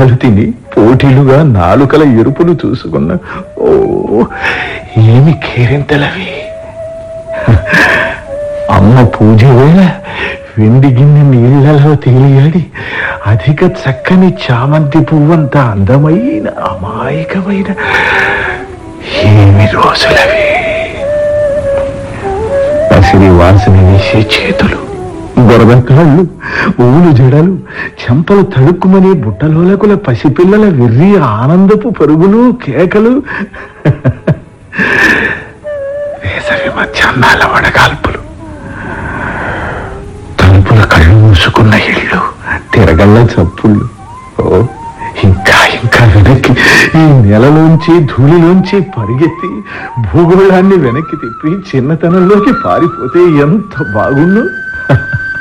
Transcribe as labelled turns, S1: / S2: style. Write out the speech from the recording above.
S1: అన్నాలు తిని పోటీలుగా నాలుకల ఎరుపులు చూసుకున్న ఓ ఏమి కేరింతలవి అమ్మ పూజ వేళ వెండి గిన్నె నీళ్లలో తేలియాడి అధిక చక్కని చామంతి పువ్వంత అందమైన అమాయకమైన ఏమి రోజులవి పసిరి వాసన వేసే చేతులు బురద కాళ్ళు ఊలు జడలు చెంపలు తడుక్కుమనే బుట్టలోలకుల పసిపిల్లల వెర్రి ఆనందపు పరుగులు కేకలు వేసవి మధ్యాహ్నాల వడగాల్పులు తలుపుల కళ్ళు మూసుకున్న ఇళ్ళు తిరగళ్ళ చప్పుళ్ళు ఓ ఇంకా ఇంకా వెనక్కి ఈ నెలలోంచి ధూళిలోంచి పరిగెత్తి భూగోళాన్ని వెనక్కి తిప్పి చిన్నతనంలోకి పారిపోతే ఎంత బాగుండు